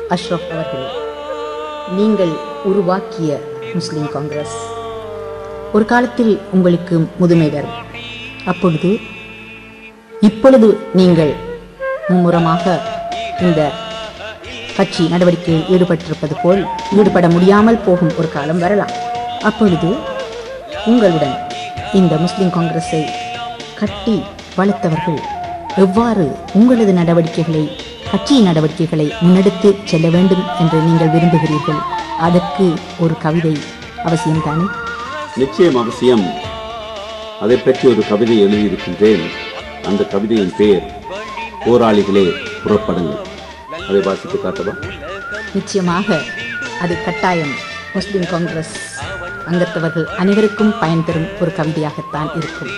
அஷ்ரஃப் அவர்களே நீங்கள் உருவாக்கிய முஸ்லிம் காங்கிரஸ் ஒரு காலத்தில் உங்களுக்கு முதுமை வரும் அப்பொழுது இப்பொழுது நீங்கள் மும்முரமாக இந்த கட்சி நடவடிக்கையில் ஈடுபட்டிருப்பது போல் ஈடுபட முடியாமல் போகும் ஒரு காலம் வரலாம் அப்பொழுது உங்களுடன் இந்த முஸ்லிம் காங்கிரஸை கட்டி வளர்த்தவர்கள் எவ்வாறு உங்களது நடவடிக்கைகளை கட்சியின் நடவடிக்கைகளை முன்னெடுத்து செல்ல வேண்டும் என்று நீங்கள் விரும்புகிறீர்கள் அதற்கு ஒரு கவிதை அவசியம்தானே நிச்சயம் அவசியம் அதை பற்றி ஒரு கவிதை எழுதியிருக்கின்றேன் அந்த கவிதையின் பெயர் போராளிகளே புறப்படுங்கள் அதை வாசித்து காட்டவா நிச்சயமாக அது கட்டாயம் முஸ்லிம் காங்கிரஸ் அங்கத்தவர்கள் அனைவருக்கும் பயன் தரும் ஒரு கவிதையாகத்தான் இருக்கும்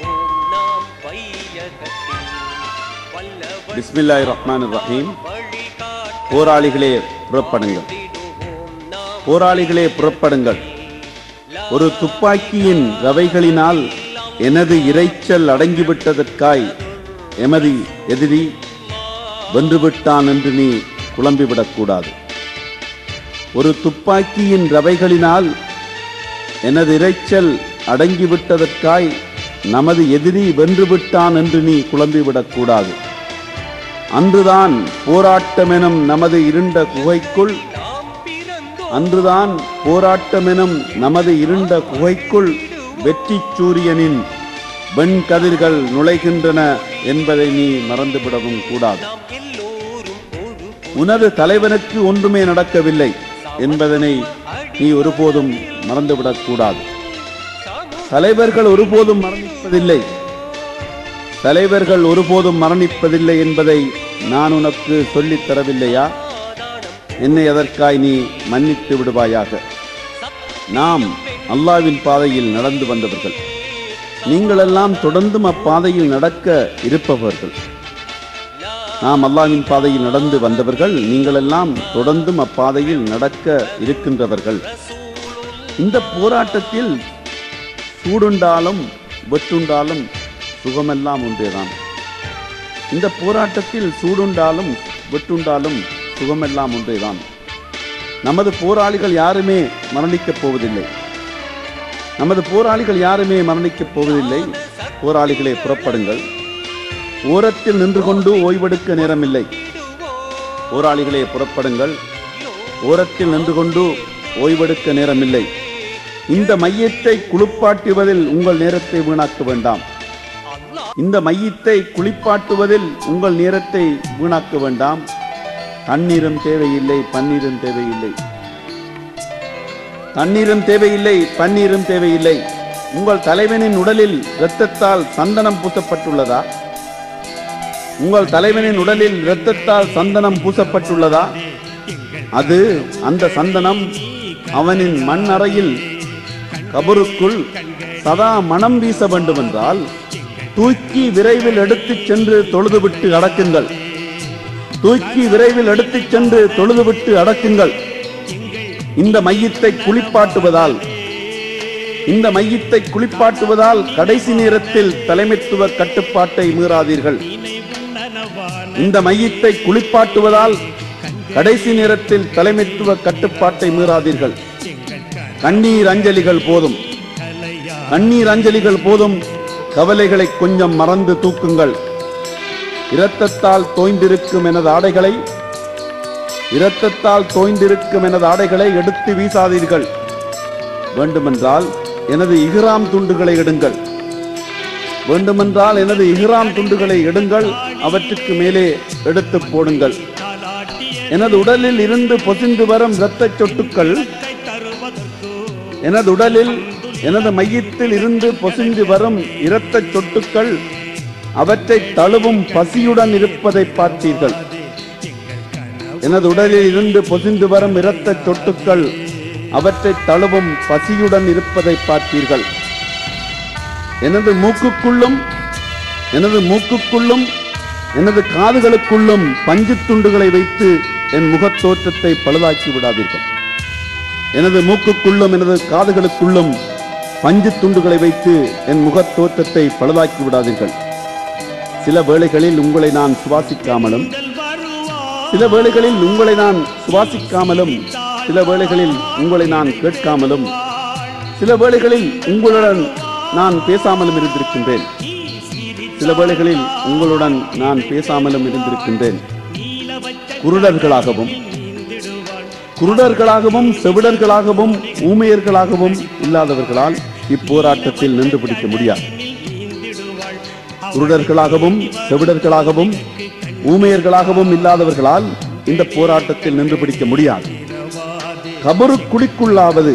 பிஸ்மில்லாஹி ரஹ்மான் ரஹீம் போராளிகளே புறப்படுங்கள் போராளிகளே புறப்படுங்கள் ஒரு துப்பாக்கியின் ரவைகளினால் எனது இரைச்சல் அடங்கிவிட்டதற்காய் எமது எதிரி வென்றுவிட்டான் என்று நீ குழம்பிவிடக்கூடாது ஒரு துப்பாக்கியின் ரவைகளினால் எனது இரைச்சல் அடங்கிவிட்டதற்காய் நமது எதிரி வென்றுவிட்டான் என்று நீ குழம்பிவிடக்கூடாது அன்றுதான் போராட்டமெனும் நமது இருண்ட குகைக்குள் அன்றுதான் போராட்டமெனும் நமது இருண்ட குகைக்குள் வெற்றி சூரியனின் வெண்கதிர்கள் நுழைகின்றன என்பதை நீ மறந்துவிடவும் கூடாது உனது தலைவனுக்கு ஒன்றுமே நடக்கவில்லை என்பதனை நீ ஒருபோதும் மறந்துவிடக் கூடாது தலைவர்கள் ஒருபோதும் மரணிப்பதில்லை தலைவர்கள் ஒருபோதும் மரணிப்பதில்லை என்பதை நான் உனக்கு சொல்லித் தரவில்லையா என்னை அதற்காய் நீ மன்னித்து விடுவாயாக நாம் அல்லாவின் பாதையில் நடந்து வந்தவர்கள் நீங்களெல்லாம் தொடர்ந்தும் அப்பாதையில் நடக்க இருப்பவர்கள் நாம் அல்லாவின் பாதையில் நடந்து வந்தவர்கள் நீங்களெல்லாம் தொடர்ந்தும் அப்பாதையில் நடக்க இருக்கின்றவர்கள் இந்த போராட்டத்தில் சூடுண்டாலும் வெட்டுண்டாலும் சுகமெல்லாம் ஒன்றேதான் இந்த போராட்டத்தில் சூடுண்டாலும் வெட்டுண்டாலும் சுகமெல்லாம் ஒன்றேதான் நமது போராளிகள் யாருமே மரணிக்கப் போவதில்லை நமது போராளிகள் யாருமே மரணிக்கப் போவதில்லை போராளிகளே புறப்படுங்கள் ஓரத்தில் நின்று கொண்டு ஓய்வெடுக்க நேரமில்லை போராளிகளே புறப்படுங்கள் ஓரத்தில் நின்று கொண்டு ஓய்வெடுக்க நேரமில்லை இந்த மையத்தை குளிப்பாட்டுவதில் உங்கள் நேரத்தை வீணாக்க வேண்டாம் இந்த மையத்தை குளிப்பாட்டுவதில் உங்கள் நேரத்தை வீணாக்க வேண்டாம் தண்ணீரும் தேவையில்லை பன்னீரும் தேவையில்லை தண்ணீரும் தேவையில்லை பன்னீரும் தேவையில்லை உங்கள் தலைவனின் உடலில் இரத்தத்தால் சந்தனம் பூசப்பட்டுள்ளதா உங்கள் தலைவனின் உடலில் இரத்தத்தால் சந்தனம் பூசப்பட்டுள்ளதா அது அந்த சந்தனம் அவனின் மண் அறையில் கபருக்குள் சதா மனம் வீச வேண்டுமென்றால் தூக்கி விரைவில் எடுத்துச் சென்று தொழுதுவிட்டு அடக்குங்கள் தூக்கி விரைவில் எடுத்துச் சென்று தொழுதுவிட்டு அடக்குங்கள் இந்த மையத்தை குளிப்பாட்டுவதால் இந்த மையத்தை குளிப்பாட்டுவதால் கடைசி நேரத்தில் தலைமைத்துவ கட்டுப்பாட்டை மீறாதீர்கள் இந்த மையத்தை குளிப்பாட்டுவதால் கடைசி நேரத்தில் தலைமைத்துவ கட்டுப்பாட்டை மீறாதீர்கள் கண்ணீர் அஞ்சலிகள் போதும் கண்ணீர் அஞ்சலிகள் போதும் கவலைகளை கொஞ்சம் மறந்து தூக்குங்கள் இரத்தத்தால் தோய்ந்திருக்கும் எனது ஆடைகளை இரத்தத்தால் தோய்ந்திருக்கும் எனது ஆடைகளை எடுத்து வீசாதீர்கள் வேண்டுமென்றால் எனது இஹ்ராம் துண்டுகளை எடுங்கள் வேண்டுமென்றால் எனது இஹ்ராம் துண்டுகளை எடுங்கள் அவற்றுக்கு மேலே எடுத்து போடுங்கள் எனது உடலில் இருந்து பொசிந்து வரும் இரத்த சொட்டுக்கள் எனது உடலில் எனது மையத்தில் இருந்து பொசிந்து வரும் இரத்த சொட்டுக்கள் அவற்றை தழுவும் பசியுடன் இருப்பதை பார்த்தீர்கள் எனது உடலில் இருந்து பொசிந்து வரும் இரத்த சொட்டுக்கள் அவற்றை தழுவும் பசியுடன் இருப்பதை பார்த்தீர்கள் எனது மூக்குக்குள்ளும் எனது மூக்குக்குள்ளும் எனது காதுகளுக்குள்ளும் பஞ்சு துண்டுகளை வைத்து என் முகத் தோற்றத்தை பழுதாக்கி விடாதீர்கள் எனது மூக்குக்குள்ளும் எனது காதுகளுக்குள்ளும் பஞ்சு துண்டுகளை வைத்து என் முகத் தோற்றத்தை பழுதாக்கி விடாதீர்கள் சில வேளைகளில் உங்களை நான் சுவாசிக்காமலும் சில வேளைகளில் உங்களை நான் சுவாசிக்காமலும் சில வேளைகளில் உங்களை நான் கேட்காமலும் சில வேளைகளில் உங்களுடன் நான் பேசாமலும் இருந்திருக்கின்றேன் சில வேளைகளில் உங்களுடன் நான் பேசாமலும் இருந்திருக்கின்றேன் குருடர்களாகவும் குருடர்களாகவும் செவிடர்களாகவும் ஊமையர்களாகவும் இல்லாதவர்களால் இப்போராட்டத்தில் நின்று பிடிக்க முடியாது குருடர்களாகவும் செவிடர்களாகவும் ஊமையர்களாகவும் இல்லாதவர்களால் இந்த போராட்டத்தில் நின்று பிடிக்க முடியாது கபரு குழிக்குள்ளாவது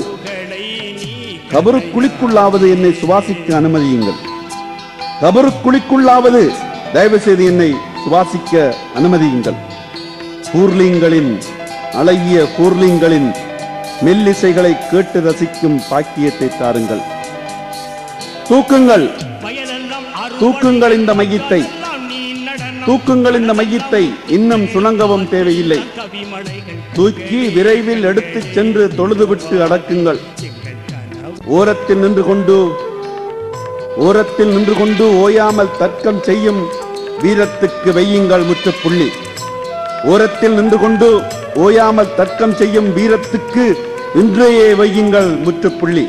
கபரு குழிக்குள்ளாவது என்னை சுவாசிக்க அனுமதியுங்கள் கபரு குழிக்குள்ளாவது தயவு செய்து என்னை சுவாசிக்க அனுமதியுங்கள் கூர்லிங்களின் அழகிய கூர்லிங்களின் மெல்லிசைகளை கேட்டு ரசிக்கும் பாக்கியத்தை தாருங்கள் தூக்குங்கள் தூக்குங்கள் இந்த மையத்தை தூக்குங்கள் இந்த மையத்தை இன்னும் சுணங்கவும் தேவையில்லை தூக்கி விரைவில் எடுத்துச் சென்று தொழுதுவிட்டு அடக்குங்கள் ஓரத்தில் நின்று கொண்டு ஓரத்தில் நின்று கொண்டு ஓயாமல் தர்க்கம் செய்யும் வீரத்துக்கு வையுங்கள் முற்றுப்புள்ளி ஓரத்தில் நின்று கொண்டு ஓயாமல் தர்க்கம் செய்யும் வீரத்துக்கு இன்றையே வையுங்கள் முற்றுப்புள்ளி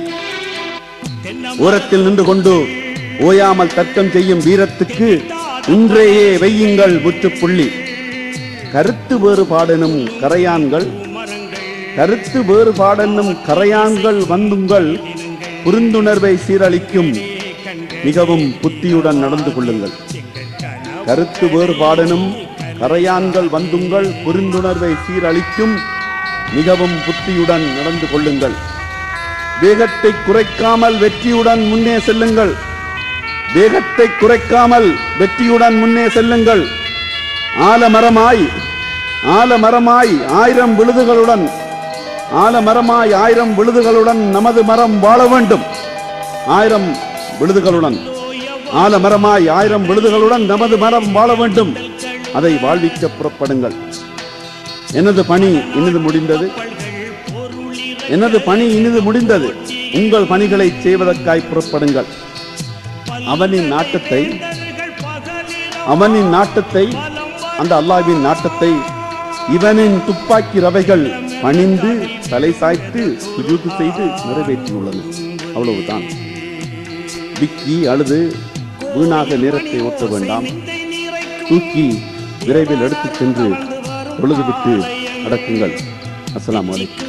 ஓரத்தில் நின்று கொண்டு ஓயாமல் தர்க்கம் செய்யும் வீரத்துக்கு இன்றையே வையுங்கள் முற்றுப்புள்ளி கருத்து வேறுபாடெனும் கரையான்கள் கருத்து வேறுபாடென்னும் கரையான்கள் வந்துங்கள் புரிந்துணர்வை சீரழிக்கும் மிகவும் புத்தியுடன் நடந்து கொள்ளுங்கள் கருத்து வேறுபாடெனும் கரையான்கள் வந்துங்கள் புரிந்துணர்வை சீரழிக்கும் மிகவும் புத்தியுடன் நடந்து கொள்ளுங்கள் வேகத்தை குறைக்காமல் வெற்றியுடன் முன்னே செல்லுங்கள் வேகத்தை குறைக்காமல் வெற்றியுடன் முன்னே செல்லுங்கள் ஆலமரமாய் ஆலமரமாய் ஆயிரம் விழுதுகளுடன் ஆலமரமாய் ஆயிரம் விழுதுகளுடன் நமது மரம் வாழ வேண்டும் ஆயிரம் விழுதுகளுடன் ஆலமரமாய் ஆயிரம் விழுதுகளுடன் நமது மரம் வாழ வேண்டும் அதை வாழ்விக்க புறப்படுங்கள் எனது பணி இனிது முடிந்தது எனது பணி இனிது முடிந்தது உங்கள் பணிகளை செய்வதற்காய் புறப்படுங்கள் அவனின் நாட்டத்தை அவனின் நாட்டத்தை அந்த அல்லாவின் நாட்டத்தை இவனின் துப்பாக்கி ரவைகள் பணிந்து தலை சாய்த்து சுஜூது செய்து நிறைவேற்றியுள்ளன அவ்வளவுதான் விக்கி அழுது வீணாக நேரத்தை ஓட்ட வேண்டாம் தூக்கி விரைவில் எடுத்துச் சென்று தொழுதுவிட்டு அடக்குங்கள் அஸ்ஸலாமு அலைக்கும்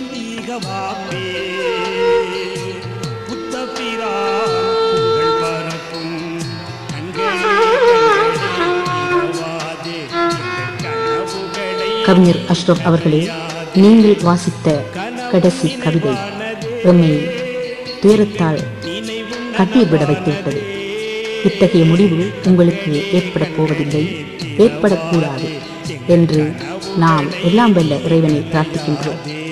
கவிஞர் அஷ்ரப் அவர்களே நீங்கள் வாசித்த கடைசி கவிதை எம்மை துயரத்தால் கட்டிவிட வைத்துவிட்டது இத்தகைய முடிவு உங்களுக்கு ஏற்படப் போவதில்லை ஏற்படக்கூடாது என்று நாம் எல்லாம் வல்ல இறைவனை பிரார்த்திக்கின்றோம்